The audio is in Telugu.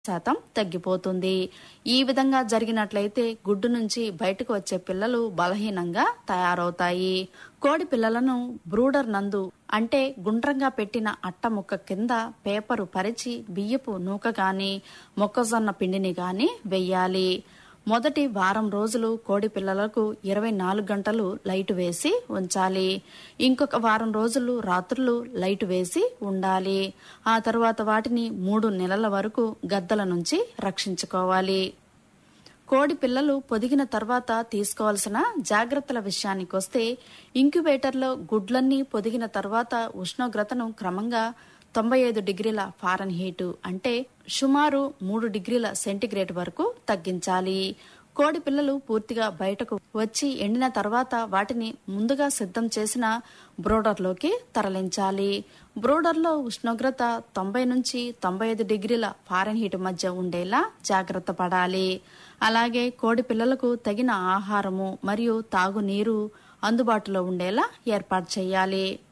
శాతం తగ్గిపోతుంది ఈ విధంగా జరిగినట్లయితే గుడ్డు నుంచి బయటకు వచ్చే పిల్లలు బలహీనంగా తయారవుతాయి కోడి పిల్లలను బ్రూడర్ నందు అంటే గుండ్రంగా పెట్టిన అట్ట ముక్క కింద పేపరు పరిచి బియ్యపు నూక గాని మొక్కజొన్న పిండిని గాని వెయ్యాలి మొదటి వారం రోజులు కోడి పిల్లలకు ఇరవై నాలుగు గంటలు లైట్ వేసి ఉంచాలి ఇంకొక వారం రోజులు రాత్రులు లైట్ వేసి ఉండాలి ఆ తరువాత వాటిని మూడు నెలల వరకు గద్దల నుంచి రక్షించుకోవాలి కోడి పిల్లలు పొదిగిన తర్వాత తీసుకోవాల్సిన జాగ్రత్తల విషయానికొస్తే ఇంక్యుబేటర్లో గుడ్లన్నీ పొదిగిన తర్వాత ఉష్ణోగ్రతను క్రమంగా తొంభై ఐదు డిగ్రీల ఫారెన్ హీటు అంటే సుమారు మూడు డిగ్రీల సెంటీగ్రేడ్ వరకు తగ్గించాలి కోడి పిల్లలు పూర్తిగా బయటకు వచ్చి ఎండిన తర్వాత వాటిని ముందుగా సిద్ధం చేసిన బ్రోడర్లోకి తరలించాలి బ్రోడర్లో ఉష్ణోగ్రత తొంభై నుంచి తొంభై ఐదు డిగ్రీల ఫారెన్ హీట్ మధ్య ఉండేలా జాగ్రత్త పడాలి అలాగే కోడి పిల్లలకు తగిన ఆహారము మరియు తాగునీరు అందుబాటులో ఉండేలా ఏర్పాటు చేయాలి